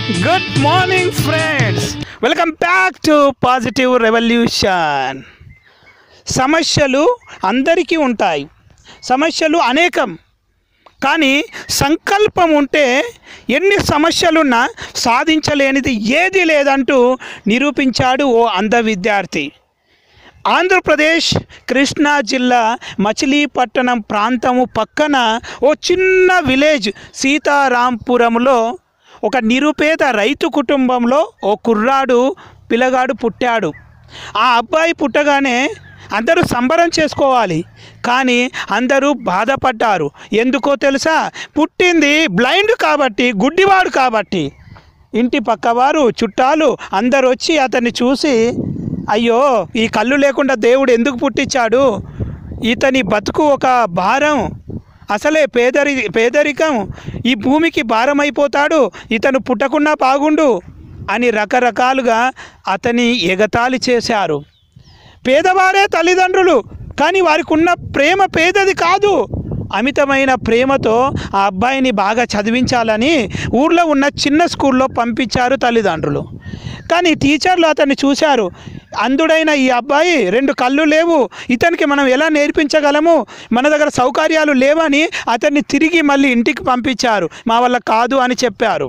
good morning friends welcome back to positive revolution సమస్యలు అందరికీ ఉంటాయి సమస్యలు అనేకం కానీ సంకల్పం ఉంటే ఎన్ని సమస్యలున్నా సాధించలేనిది ఏది లేదంటూ నిరూపించాడు ఓ అంధ విద్యార్థి ఆంధ్రప్రదేశ్ కృష్ణా జిల్లా మచిలీపట్నం ప్రాంతము పక్కన ఓ చిన్న విలేజ్ సీతారాంపురంలో ఒక నిరుపేద రైతు కుటుంబంలో ఓ కుర్రాడు పిల్లగాడు పుట్టాడు ఆ అబ్బాయి పుట్టగానే అందరూ సంబరం చేసుకోవాలి కానీ అందరూ బాధపడ్డారు ఎందుకో తెలుసా పుట్టింది బ్లైండ్ కాబట్టి గుడ్డివాడు కాబట్టి ఇంటి పక్కవారు చుట్టాలు అందరు వచ్చి అతన్ని చూసి అయ్యో ఈ కళ్ళు లేకుండా దేవుడు ఎందుకు పుట్టించాడు ఇతని బతుకు ఒక భారం అసలే పేదరి పేదరికం ఈ భూమికి భారం అయిపోతాడు ఇతను పుట్టకుండా బాగుండు అని రకరకాలుగా అతని ఎగతాళి చేశారు పేదవారే తల్లిదండ్రులు కానీ వారికి ఉన్న ప్రేమ పేదది కాదు అమితమైన ప్రేమతో ఆ అబ్బాయిని బాగా చదివించాలని ఊర్లో ఉన్న చిన్న స్కూల్లో పంపించారు తల్లిదండ్రులు కానీ టీచర్లు అతన్ని చూశారు అందుడైన ఈ అబ్బాయి రెండు కళ్ళు లేవు ఇతనికి మనం ఎలా నేర్పించగలము మన దగ్గర సౌకర్యాలు లేవని అతన్ని తిరిగి మళ్ళీ ఇంటికి పంపించారు మా వల్ల కాదు అని చెప్పారు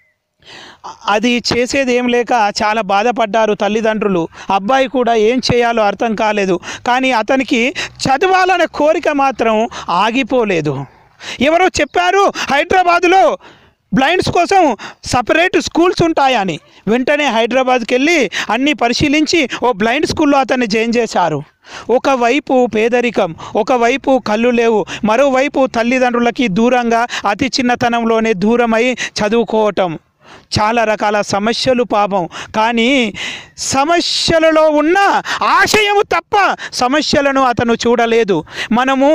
అది చేసేది ఏం లేక చాలా బాధపడ్డారు తల్లిదండ్రులు అబ్బాయి కూడా ఏం చేయాలో అర్థం కాలేదు కానీ అతనికి చదవాలనే కోరిక మాత్రం ఆగిపోలేదు ఎవరో చెప్పారు హైదరాబాదులో బ్లైండ్స్ కోసం సపరేట్ స్కూల్స్ ఉంటాయని వెంటనే హైదరాబాద్కి వెళ్ళి అన్నీ పరిశీలించి ఓ బ్లైండ్ స్కూల్లో అతన్ని జాయిన్ చేశారు ఒకవైపు పేదరికం ఒకవైపు కళ్ళు లేవు మరోవైపు తల్లిదండ్రులకి దూరంగా అతి చిన్నతనంలోనే దూరమై చదువుకోవటం చాలా రకాల సమస్యలు పాపం కానీ సమస్యలలో ఉన్న ఆశయము తప్ప సమస్యలను అతను చూడలేదు మనము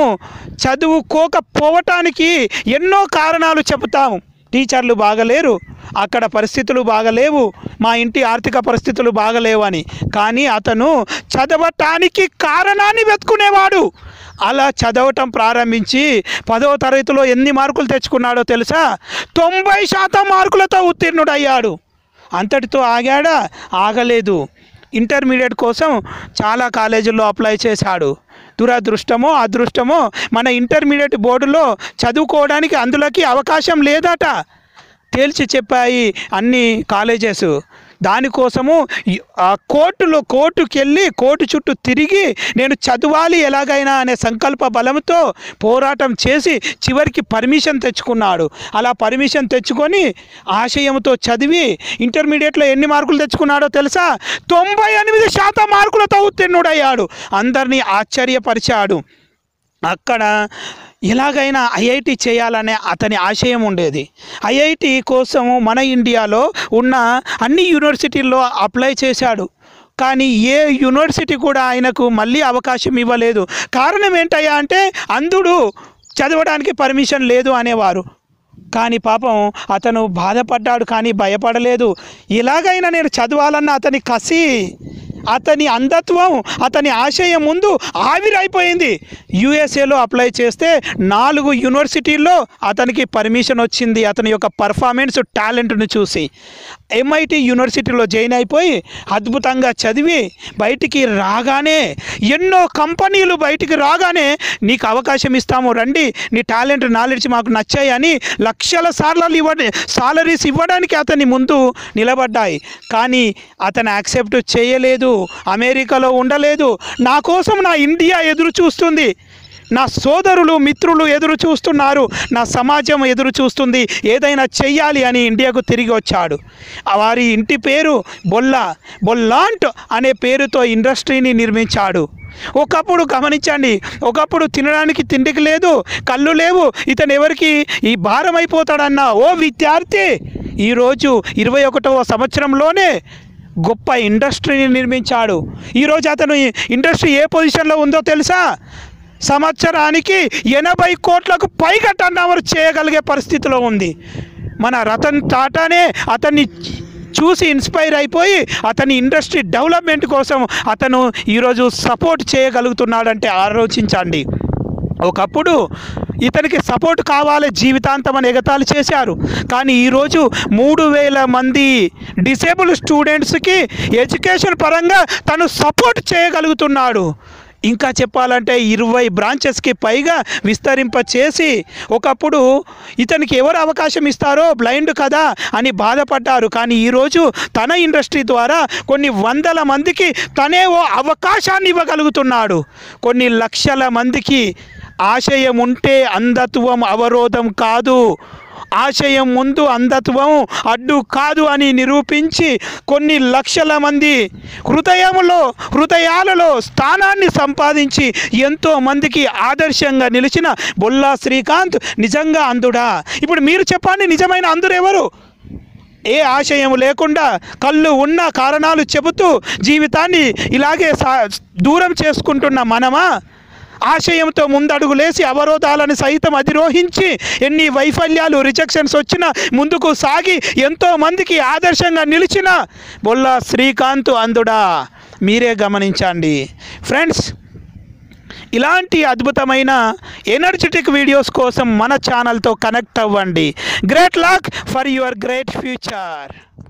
చదువుకోకపోవటానికి ఎన్నో కారణాలు చెబుతాము టీచర్లు బాగలేరు అక్కడ పరిస్థితులు బాగలేవు మా ఇంటి ఆర్థిక పరిస్థితులు బాగలేవు అని కానీ అతను చదవటానికి కారణాన్ని వెతుకునేవాడు అలా చదవటం ప్రారంభించి పదవ తరగతిలో ఎన్ని మార్కులు తెచ్చుకున్నాడో తెలుసా తొంభై శాతం మార్కులతో ఉత్తీర్ణుడయ్యాడు అంతటితో ఆగాడా ఆగలేదు ఇంటర్మీడియట్ కోసం చాలా కాలేజీల్లో అప్లై చేశాడు దురదృష్టమో అదృష్టమో మన ఇంటర్మీడియట్ బోర్డులో చదువుకోవడానికి అందులోకి అవకాశం లేదట తేల్చి చెప్పాయి అన్ని కాలేజెస్ దానికోసము ఈ- ఆ కోర్టులో కోర్టుకి వెళ్ళి కోర్టు చుట్టూ తిరిగి నేను చదవాలి ఎలాగైనా అనే సంకల్ప బలంతో పోరాటం చేసి చివరికి పర్మిషన్ తెచ్చుకున్నాడు అలా పర్మిషన్ తెచ్చుకొని ఆశయంతో చదివి ఇంటర్మీడియట్లో ఎన్ని మార్కులు తెచ్చుకున్నాడో తెలుసా తొంభై ఎనిమిది శాతం మార్కులతో ఉత్తీర్ణుడయ్యాడు అందరినీ ఆశ్చర్యపరిచాడు అక్కడ ఎలాగైనా ఐఐటి చేయాలనే అతని ఆశయం ఉండేది ఐఐటి కోసం మన ఇండియాలో ఉన్న అన్ని యూనివర్సిటీల్లో అప్లై చేశాడు కానీ ఏ యూనివర్సిటీ కూడా ఆయనకు మళ్ళీ అవకాశం ఇవ్వలేదు కారణం ఏంటయ్యా అంటే అంధుడు చదవడానికి పర్మిషన్ లేదు అనేవారు కానీ పాపం అతను బాధపడ్డాడు కానీ భయపడలేదు ఎలాగైనా నేను చదవాలన్న అతని కసి అతని అంధత్వం అతని ఆశయం ముందు ఆవిరైపోయింది యుఎస్ఏలో అప్లై చేస్తే నాలుగు యూనివర్సిటీల్లో అతనికి పర్మిషన్ వచ్చింది అతని యొక్క పర్ఫార్మెన్స్ టాలెంట్ను చూసి ఎంఐటి యూనివర్సిటీలో జాయిన్ అయిపోయి అద్భుతంగా చదివి బయటికి రాగానే ఎన్నో కంపెనీలు బయటికి రాగానే నీకు అవకాశం ఇస్తాము రండి నీ టాలెంట్ నాలెడ్జ్ మాకు నచ్చాయని లక్షల సార్లు ఇవ్వ సాలరీస్ ఇవ్వడానికి అతని ముందు నిలబడ్డాయి కానీ అతను యాక్సెప్ట్ చేయలేదు అమెరికాలో ఉండలేదు నా కోసం నా ఇండియా ఎదురు చూస్తుంది నా సోదరులు మిత్రులు ఎదురు చూస్తున్నారు నా సమాజం ఎదురు చూస్తుంది ఏదైనా చెయ్యాలి అని ఇండియాకు తిరిగి వచ్చాడు ఆ వారి ఇంటి పేరు బొల్లా బొల్లాంట్ అనే పేరుతో ఇండస్ట్రీని నిర్మించాడు ఒకప్పుడు గమనించండి ఒకప్పుడు తినడానికి తిండికి లేదు కళ్ళు లేవు ఇతను ఎవరికి ఈ భారం అయిపోతాడన్న ఓ విద్యార్థి ఈరోజు ఇరవై ఒకటవ సంవత్సరంలోనే గొప్ప ఇండస్ట్రీని నిర్మించాడు ఈరోజు అతను ఈ ఇండస్ట్రీ ఏ పొజిషన్లో ఉందో తెలుసా సంవత్సరానికి ఎనభై కోట్లకు పైగా టర్న్ ఓవర్ చేయగలిగే పరిస్థితిలో ఉంది మన రతన్ టాటానే అతన్ని చూసి ఇన్స్పైర్ అయిపోయి అతని ఇండస్ట్రీ డెవలప్మెంట్ కోసం అతను ఈరోజు సపోర్ట్ చేయగలుగుతున్నాడంటే ఆలోచించండి ఒకప్పుడు ఇతనికి సపోర్ట్ కావాలి జీవితాంతం అని ఎగతాళి చేశారు కానీ ఈరోజు మూడు వేల మంది డిసేబుల్ స్టూడెంట్స్కి ఎడ్యుకేషన్ పరంగా తను సపోర్ట్ చేయగలుగుతున్నాడు ఇంకా చెప్పాలంటే ఇరవై బ్రాంచెస్కి పైగా విస్తరింప చేసి ఒకప్పుడు ఇతనికి ఎవరు అవకాశం ఇస్తారో బ్లైండ్ కదా అని బాధపడ్డారు కానీ ఈరోజు తన ఇండస్ట్రీ ద్వారా కొన్ని వందల మందికి తనే ఓ అవకాశాన్ని ఇవ్వగలుగుతున్నాడు కొన్ని లక్షల మందికి ఆశయం ఉంటే అంధత్వం అవరోధం కాదు ఆశయం ముందు అంధత్వం అడ్డు కాదు అని నిరూపించి కొన్ని లక్షల మంది హృదయంలో హృదయాలలో స్థానాన్ని సంపాదించి ఎంతో మందికి ఆదర్శంగా నిలిచిన బొల్లా శ్రీకాంత్ నిజంగా అందుడా ఇప్పుడు మీరు చెప్పండి నిజమైన అందురెవరు ఏ ఆశయం లేకుండా కళ్ళు ఉన్న కారణాలు చెబుతూ జీవితాన్ని ఇలాగే సా దూరం చేసుకుంటున్న మనమా ఆశయంతో ముందడుగులేసి అవరోధాలను సైతం అధిరోహించి ఎన్ని వైఫల్యాలు రిజెక్షన్స్ వచ్చినా ముందుకు సాగి ఎంతో మందికి ఆదర్శంగా నిలిచిన బొల్లా శ్రీకాంత్ అందుడా మీరే గమనించండి ఫ్రెండ్స్ ఇలాంటి అద్భుతమైన ఎనర్జెటిక్ వీడియోస్ కోసం మన ఛానల్తో కనెక్ట్ అవ్వండి great luck for your great future